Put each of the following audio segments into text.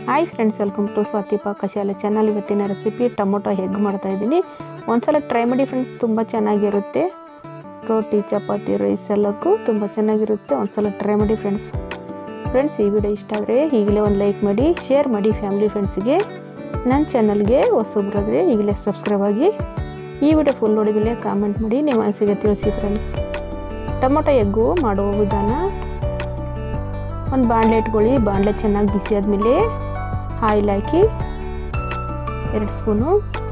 hi friends welcome to Swathi Pakashale channel ಇವತ್ತಿನ recipe tomato egg ಮಾಡ್ತಾ ಇದ್ದೀನಿ ಒಂದ್ಸಲ ಟ್ರೈ ಮಾಡಿ ಫ್ರೆಂಡ್ಸ್ ತುಂಬ ಚೆನ್ನಾಗಿರುತ್ತೆ ರೋಟಿ ಚಪಾತಿ ರೈಸ್ ಎಲ್ಲಕ್ಕೂ ತುಂಬ ಚೆನ್ನಾಗಿರುತ್ತೆ ಒಂದ್ಸಲ ಟ್ರೈ ಮಾಡಿ ಫ್ರೆಂಡ್ಸ್ ಫ್ರೆಂಡ್ಸ್ ಈ ವಿಡಿಯೋ ಇಷ್ಟ ಆದರೆ ಈಗಲೇ ಒಂದು ಲೈಕ್ ಮಾಡಿ ಶೇರ್ ಮಾಡಿ ಫ್ಯಾಮಿಲಿ ಫ್ರೆಂಡ್ಸ್ಗೆ ನನ್ನ ಚಾನಲ್ಗೆ ಹೊಸಬ್ರಾದರೆ ಈಗಲೇ ಸಬ್ಸ್ಕ್ರೈಬ್ ಆಗಿ ಈ ವಿಡಿಯೋ ಫುಲ್ ನೋಡಿದ್ಮೇಲೆ ಕಾಮೆಂಟ್ ಮಾಡಿ ನಿಮ್ಮ ಮನಸ್ಸಿಗೆ ತಿಳಿಸಿ ಫ್ರೆಂಡ್ಸ್ ಟೊಮೊಟೊ ಎಗ್ಗು ಮಾಡುವ ವಿಧಾನ ಒಂದು ಬಾಣಲೆ ಇಟ್ಕೊಳ್ಳಿ ಬಾಣಲೆ ಚೆನ್ನಾಗಿ ಬಿಸಿ ಆದಮೇಲೆ ಆಯಿಲ್ ಹಾಕಿ ಎರಡು ಸ್ಪೂನು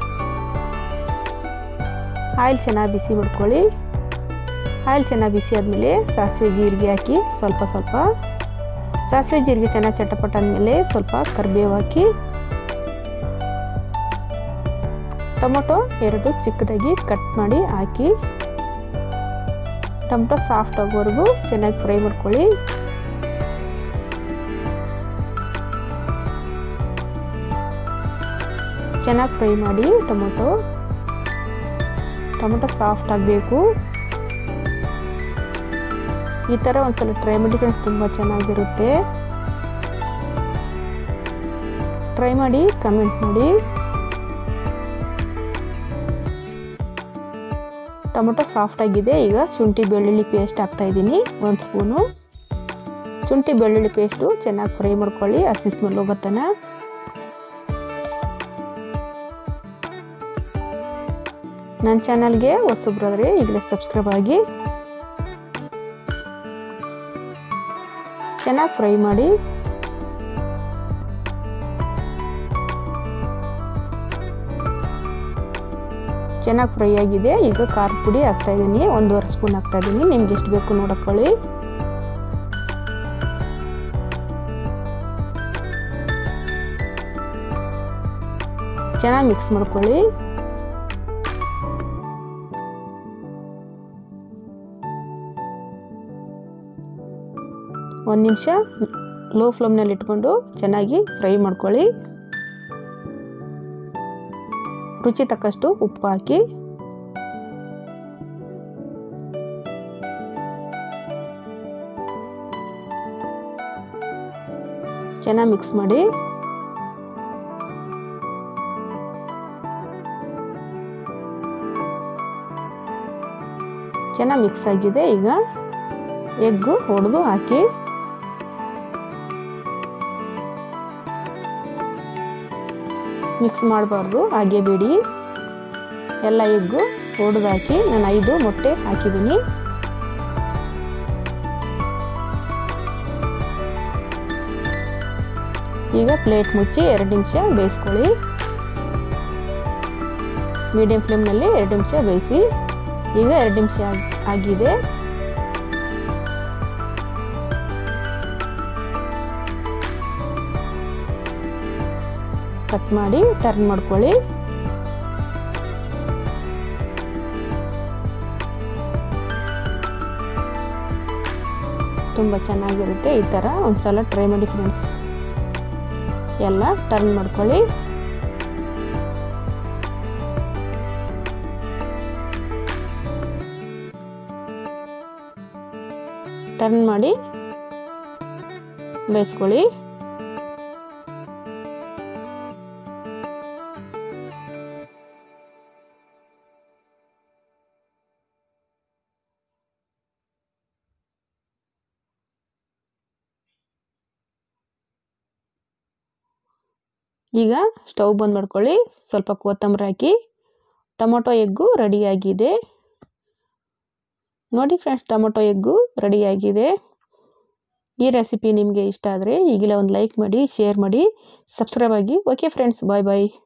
ಆಯಿಲ್ ಚೆನ್ನಾಗಿ ಬಿಸಿ ಮಾಡ್ಕೊಳ್ಳಿ ಆಯಿಲ್ ಚೆನ್ನಾಗಿ ಬಿಸಿ ಆದಮೇಲೆ ಸಾಸಿವೆ ಜೀರಿಗೆ ಹಾಕಿ ಸ್ವಲ್ಪ ಸ್ವಲ್ಪ ಸಾಸಿವೆ ಜೀರಿಗೆ ಚೆನ್ನಾಗಿ ಚಟಪಟ ಆದಮೇಲೆ ಸ್ವಲ್ಪ ಕರಿಬೇವು ಹಾಕಿ ಟೊಮೊಟೊ ಎರಡು ಚಿಕ್ಕದಾಗಿ ಕಟ್ ಮಾಡಿ ಹಾಕಿ ಟೊಮೊಟೊ ಸಾಫ್ಟ್ ಆಗೋವರೆಗೂ ಚೆನ್ನಾಗಿ ಫ್ರೈ ಮಾಡ್ಕೊಳ್ಳಿ ಚೆನ್ನಾಗಿ ಫ್ರೈ ಮಾಡಿ ಟೊಮೊಟೊ ಟೊಮೊಟೊ ಸಾಫ್ಟ್ ಆಗಬೇಕು ಈ ಥರ ಒಂದ್ಸಲ ಟ್ರೈ ಮಾಡಿ ಫ್ರೆಂಡ್ಸ್ ತುಂಬ ಚೆನ್ನಾಗಿರುತ್ತೆ ಟ್ರೈ ಮಾಡಿ ಕಮೆಂಟ್ ಮಾಡಿ ಟೊಮೊಟೊ ಸಾಫ್ಟ್ ಆಗಿದೆ ಈಗ ಶುಂಠಿ ಬೆಳ್ಳುಳ್ಳಿ ಪೇಸ್ಟ್ ಹಾಕ್ತಾ ಇದ್ದೀನಿ ಒಂದು ಸ್ಪೂನು ಶುಂಠಿ ಬೆಳ್ಳುಳ್ಳಿ ಪೇಸ್ಟು ಚೆನ್ನಾಗಿ ಫ್ರೈ ಮಾಡ್ಕೊಳ್ಳಿ ಹಸಿ ಸ್ಮೆಲ್ ಹೋಗುತ್ತಾನ ನನ್ನ ಚಾನಲ್ಗೆ ಹೊಸಬ್ರಾದರೆ ಈಗಲೇ ಸಬ್ಸ್ಕ್ರೈಬ್ ಆಗಿ ಚೆನ್ನಾಗಿ ಫ್ರೈ ಮಾಡಿ ಚೆನ್ನಾಗಿ ಫ್ರೈ ಆಗಿದೆ ಈಗ ಖಾರದ ಪುಡಿ ಹಾಕ್ತಾ ಇದ್ದೀನಿ ಒಂದೂವರೆ ಸ್ಪೂನ್ ಹಾಕ್ತಾ ಇದ್ದೀನಿ ನಿಮ್ಗೆ ಎಷ್ಟು ಬೇಕು ನೋಡಕೊಳ್ಳಿ ಚೆನ್ನಾಗಿ ಮಿಕ್ಸ್ ಮಾಡ್ಕೊಳ್ಳಿ ಒಂದು ನಿಮಿಷ ಲೋ ಫ್ಲೇಮ್ನಲ್ಲಿ ಇಟ್ಕೊಂಡು ಚೆನ್ನಾಗಿ ಫ್ರೈ ಮಾಡ್ಕೊಳ್ಳಿ ರುಚಿ ತಕ್ಕಷ್ಟು ಉಪ್ಪು ಹಾಕಿ ಚೆನ್ನಾಗಿ ಮಿಕ್ಸ್ ಮಾಡಿ ಚೆನ್ನಾಗಿ ಮಿಕ್ಸ್ ಆಗಿದೆ ಈಗ ಎಗ್ಗು ಹೊಡೆದು ಹಾಕಿ ಮಿಕ್ಸ್ ಮಾಡಬಾರ್ದು ಹಾಗೆ ಬಿಡಿ ಎಲ್ಲ ಎಗ್ಗು ಹೊಡೆದು ಹಾಕಿ ನಾನು ಐದು ಮೊಟ್ಟೆ ಹಾಕಿದ್ದೀನಿ ಈಗ ಪ್ಲೇಟ್ ಮುಚ್ಚಿ ಎರಡು ನಿಮಿಷ ಬೇಯಿಸ್ಕೊಳ್ಳಿ ಮೀಡಿಯಂ ಫ್ಲೇಮ್ನಲ್ಲಿ ಎರಡು ನಿಮಿಷ ಬೇಯಿಸಿ ಈಗ ಎರಡು ನಿಮಿಷ ಆಗಿದೆ ಕಟ್ ಮಾಡಿ ಟರ್ನ್ ಮಾಡ್ಕೊಳ್ಳಿ ತುಂಬ ಚೆನ್ನಾಗಿರುತ್ತೆ ಈ ಥರ ಒಂದ್ಸಲ ಟ್ರೈ ಮಾಡಿ ಫ್ರೆಂಡ್ಸ್ ಎಲ್ಲ ಟರ್ನ್ ಮಾಡ್ಕೊಳ್ಳಿ ಟರ್ನ್ ಮಾಡಿ ಬೇಯಿಸ್ಕೊಳ್ಳಿ ಈಗ ಸ್ಟವ್ ಬಂದ್ ಮಾಡ್ಕೊಳ್ಳಿ ಸ್ವಲ್ಪ ಕೊತ್ತಂಬರಿ ಹಾಕಿ ಟೊಮೊಟೊ ಎಗ್ಗು ರೆಡಿಯಾಗಿದೆ ನೋಡಿ ಫ್ರೆಂಡ್ಸ್ ಟೊಮೊಟೊ ಎಗ್ಗು ರೆಡಿಯಾಗಿದೆ ಈ ರೆಸಿಪಿ ನಿಮಗೆ ಇಷ್ಟ ಆದರೆ ಈಗಲೇ ಒಂದು ಲೈಕ್ ಮಾಡಿ ಶೇರ್ ಮಾಡಿ ಸಬ್ಸ್ಕ್ರೈಬ್ ಆಗಿ ಓಕೆ ಫ್ರೆಂಡ್ಸ್ ಬಾಯ್ ಬಾಯ್